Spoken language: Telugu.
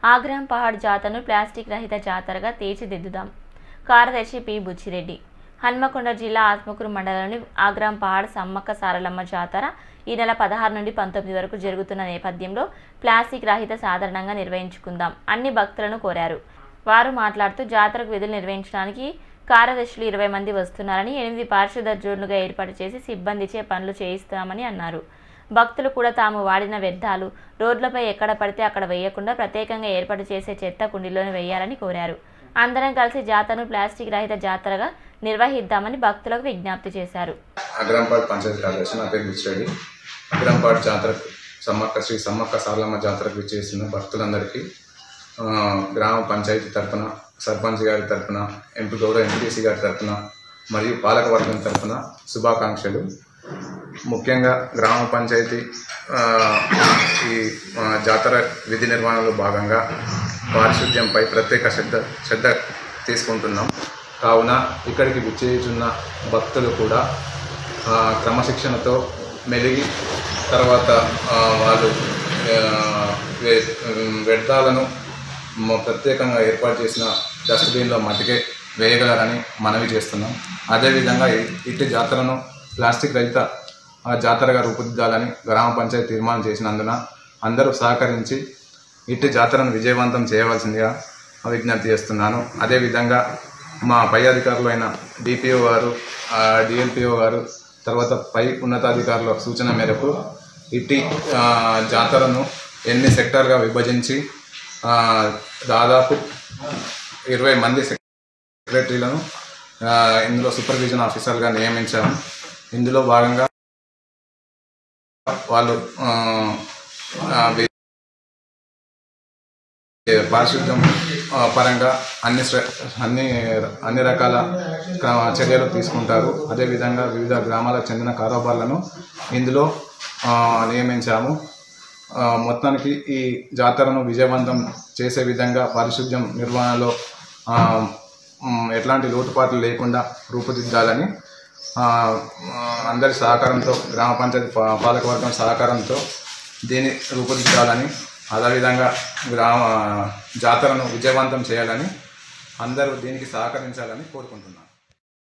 ఆగ్రాం పహాడ్ జాతరను ప్లాస్టిక్ రహిత జాతరగా తీర్చిదిద్దుదాం కార్యదర్శి పి బుచ్చిరెడ్డి హన్మకొండ జిల్లా ఆత్మకూరు మండలంలోని ఆగ్రాం పహాడ్ సమ్మక్క సారలమ్మ జాతర ఈ నెల పదహారు నుండి పంతొమ్మిది వరకు జరుగుతున్న నేపథ్యంలో ప్లాస్టిక్ రహిత సాధారణంగా నిర్వహించుకుందాం అన్ని భక్తులను కోరారు వారు మాట్లాడుతూ జాతరకు విధులు నిర్వహించడానికి కార్యదర్శులు ఇరవై మంది వస్తున్నారని ఎనిమిది పారిశుద్ధ జోన్లుగా ఏర్పాటు చేసి సిబ్బందిచే పనులు చేయిస్తామని అన్నారు భక్తులు కూడా తాము వాడిన వ్యర్థాలు రోడ్లపై ఎక్కడ పడితే అక్కడ వేయకుండా ప్రత్యేకంగా ఏర్పాటు చేసే చెత్త కుండీలోనే వేయాలని కోరారు అందరం కలిసి జాతరను ప్లాస్టిక్ రహిత జాతరగా నిర్వహిద్దామని భక్తులకు విజ్ఞప్తి చేశారు అగ్రంపాడ్ పంచాయతీ కార్యదర్శి నా పేరు బుచ్చిరెడ్డి అగ్రంపాడ్ జాతర సమ్మక్క శ్రీ సమ్మక్క సారలమ్మ జాతరకు విచ్చేసిన భక్తులందరికీ ఆ, గ్రామ పంచాయతీ తరపున సర్పంచ్ గారి తరపున ఎంపీ గౌరవ ఎంపీటీసీ గారి తరపున మరియు పాలకవర్గం తరపున శుభాకాంక్షలు ముఖ్యంగా గ్రామ పంచాయతీ ఆ, ఈ ఆ, జాతర విధి నిర్వహణలో భాగంగా పారిశుద్ధ్యంపై ప్రత్యేక శ్రద్ధ శ్రద్ధ తీసుకుంటున్నాం కావున ఇక్కడికి విచ్చేయుచున్న భక్తులు కూడా ఆ, క్రమశిక్షణతో మెలిగి తర్వాత ఆ, వాళ్ళు ఆ, వే- వ్యర్థాలను మ- ప్రత్యేకంగా ఏర్పాటు చేసిన డస్ట్బిన్లో మట్టికే వేయగలరని మనవి చేస్తున్నాం అదేవిధంగా ఇ- ఇట్టి జాతరను ప్లాస్టిక్ రహిత ఆ, జాతరగా రూపుదిద్దాలని గ్రామ పంచాయతీ తీర్మానం చేసినందున అందరూ సహకరించి ఇట్టి జాతరను విజయవంతం చేయవలసిందిగా విజ్ఞప్తి చేస్తున్నాను అదేవిధంగా మా పై అధికారులు అయిన డిపిఓ గారు డిఎల్పిఓ గారు తర్వాత పై ఉన్నతాధికారుల సూచన మేరకు ఇట్టి ఆ, జాతరను ఎన్ని సెక్టార్గా విభజించి ఆ, దాదాపు ఇరవై మంది సెక్రటరీలను ఆ, ఇందులో సూపర్విజన్ ఆఫీసర్గా నియమించాము ఇందులో భాగంగా వాళ్ళు ఆ, ఆ, వి- పారిశుద్ధ్యం ఆ, పరంగా అన్ని శ్ర- అన్ని అన్ని రకాల క్రమ- చర్యలు తీసుకుంటారు అదేవిధంగా వివిధ గ్రామాలకు చెందిన కారోబార్లను ఇందులో ఆ, నియమించాము ఆ, మొత్తానికి ఈ జాతరను విజయవంతం చేసే విధంగా పారిశుద్ధ్యం నిర్వహణలో ఆ, మ్, ఎట్లాంటి లోటుపాట్లు లేకుండా రూపుదిద్దాలని ఆ, ఆ, అందరి సహకారంతో గ్రామ పంచాయతీ పా- పాలకవర్గం సహకారంతో దీన్ని రూపుదిద్దాలని అదేవిధంగా గ్రామ జాతరను విజయవంతం చేయాలని అందరూ దీనికి సహకరించాలని కోరుకుంటున్నాను